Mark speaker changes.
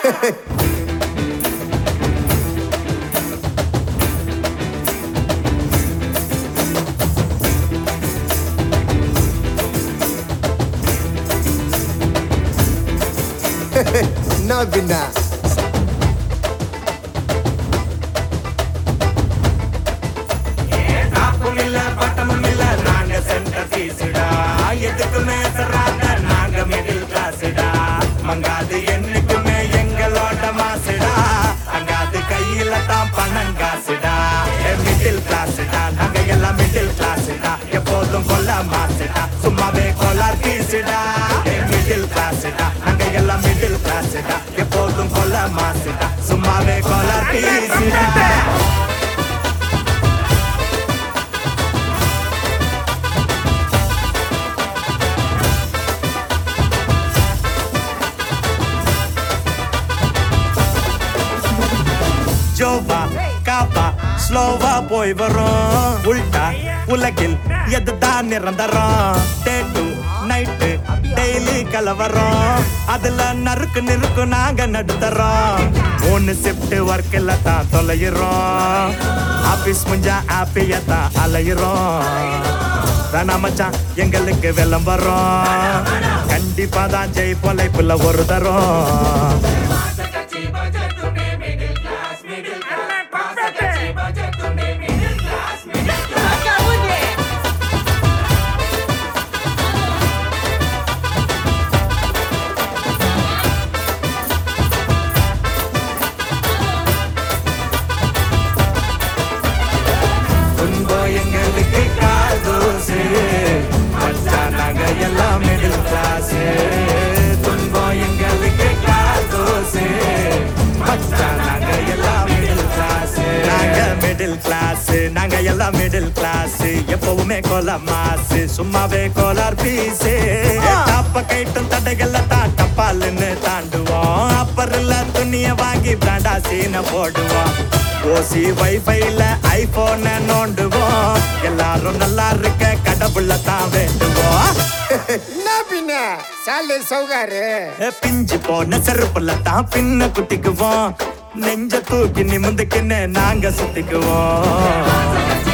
Speaker 1: என்ன பின்ன
Speaker 2: டாப்பும் இல்ல பட்டமும் இல்ல நாங்க சென்டர் பீஸுடா எதுக்குமே சராங்க நாங்க மிடில் கிளாஸ்டா மங்காது என்னைக்குமே எங்களோட மாசுடா அங்காது கையில தான் பணம் காசுடா மிடில் கிளாஸ்டா நாங்க எல்லாம் மிடில் கிளாஸ்டா எப்போதும் கொல்ல மாசுடா சும்மாவே கொலார் பீஸுடா மிடில் கிளாஸ்டா நாங்க எல்லாம் மிடில் கிளாஸ்டா எப்போதும் கொல்ல மாசுடா சும்மாவே கொலார் பீஸுடா ஜோவா காப்பா ஸ்லோவா போய் வரும் உல்டா உலகில் எதுதான் நிரந்தரம் டே டு நைட்டு டெய்லி கலவரம் அதுல நறுக்கு நிறுக்கு நாங்க நடுத்தரோம் மூணு ஷிஃப்ட் ஒர்க்கில் தான் தொலைகிறோம் ஆபீஸ் முஞ்சா ஆப்பிய தான் அலையிறோம் வேணா மச்சான் எங்களுக்கு விளம்பரம் கண்டிப்பா தான் ஜெய் பொலைப்புல ஒரு தரம் துன்பம் எங்களுக்கு காதோசு மச்சான் நாங்க எல்லாம் மிடில் கிளாஸ் துன்பம் எங்களுக்கு காதோசு மச்சான் நாங்க எல்லாம் மிடில் கிளாஸ் நாங்க மிடில் கிளாஸ் நாங்க எல்லாம் மிடில் கிளாஸ் எப்பவுமே கோல மாசு சும்மாவே கோலார் பீஸ் டாப்ப கைட்டும் தடைகள்ல தான் டப்பாலுன்னு தாண்டுவோம் அப்பரில் துணிய வாங்கி பிராண்டா சீன போடுவோம் ஓசி வைஃபைல ஐபோன நோண்டுவோம் எல்லாரும் நல்லா இருக்க கடவுள தான் வேண்டுவோம்
Speaker 1: என்ன பின்ன சாலை சௌகாரு
Speaker 2: ஏ, பிஞ்சு போன செருப்புல தான் பின்ன குத்திக்குவோம் நெஞ்ச தூக்கி நிமிந்துக்குன்னு நாங்க சுத்திக்குவோம்